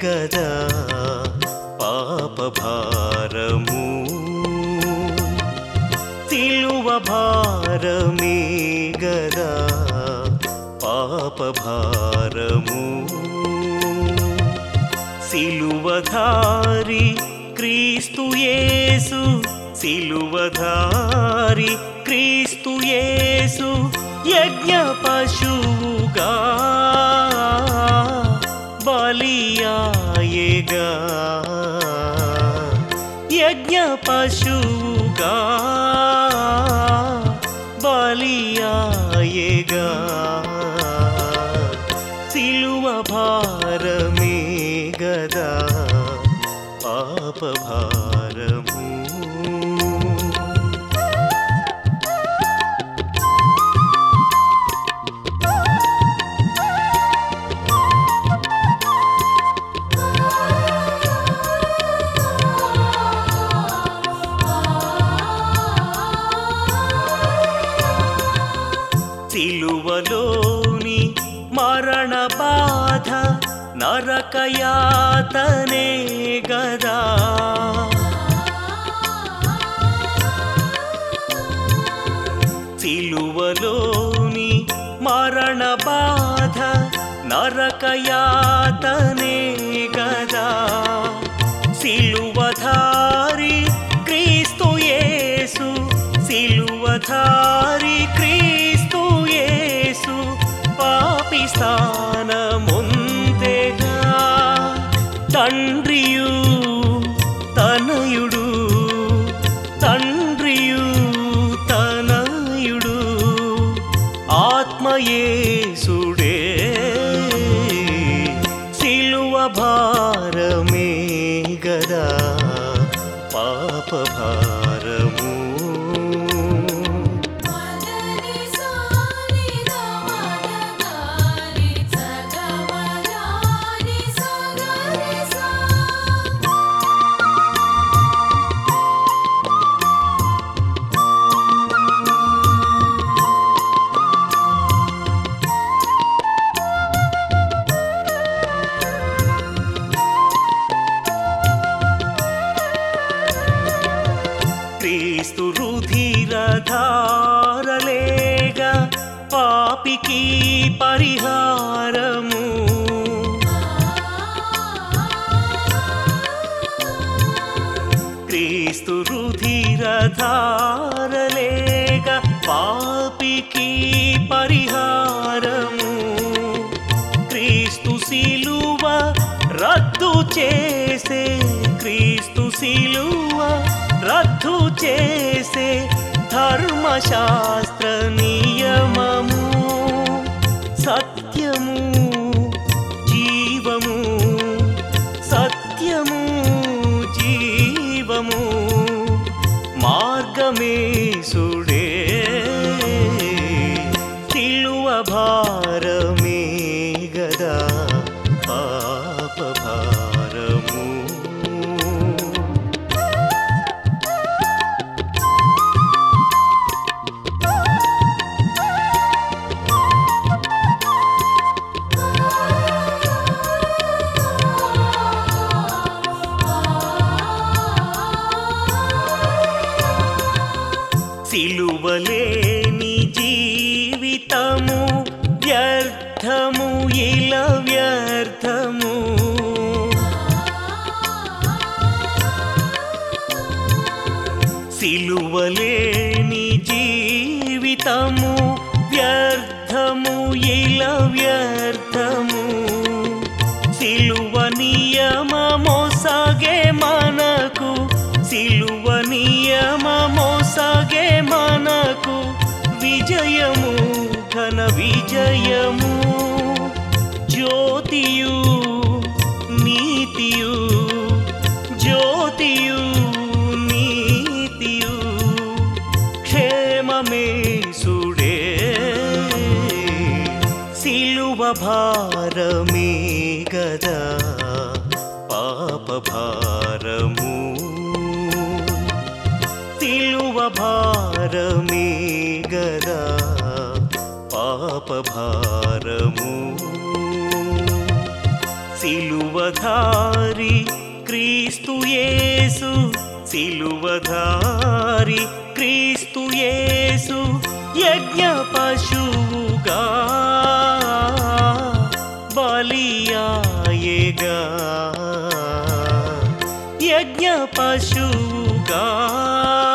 గదా పాప భారము సిలువ భారమే గదా పాప భారము సిలువధారి క్రీస్తు యేసు సిలువధారి క్రీస్తు యేసు యజ్ఞ పశువుగా బలియాయేగా యజ్ఞ పశువుగా బలియాయేగా సిలువ భారమే గదా పాప భారము సిలువలోని మరణ బాధ నరకయాతనే గదా సిలువలోని మరణ బాధ నరకయాతనే గదా సిలువధారి క్రీస్తు యేసు సిలువధారి క్రీస్తు యేసు పాపి స్థానముందెగా తండ్రియు తనయుడు తండ్రియు తనయుడు ఆత్మయేసుడే సిలువ భారమే గదా పాప భారము మదని సాని రమణగారి సగమరాని సగరి సా క్రీస్తు రుధిరధారలేగా పాపికి పరిహారము క్రీస్తు రుధిరధారలేగా పాపికి పరిహారము క్రీస్తు శిలువ రద్దు చేసే క్రీస్తు శిలువ రద్దు చేసే ధర్మశాస్త్ర నియమము సత్యము జీవము సత్యము జీవము మార్గమే సుడే సిలువ భారమే గదా పాప భారము సిలువలేని జీవితము వ్యర్థము ఇల వ్యర్థము సిలువలేని జీవితము వ్యర్థము ఇల వ్యర్థము సిలువ నియమము సగే మనకు సిలువ నియమము సగే మనకు విజయము ఘన విజయము జ్యోతియు నీతియు జ్యోతియు నీతియు క్షేమమే సుడే సిలువ భారమే గదా పాప భారము సిలువ భారమే గదా పాప భారము సిలువధారి క్రీస్తు యేసు సిలువధారి క్రీస్తు యేసు యజ్ఞ పశువుగా బలియాయేగా యజ్ఞ పశువుగా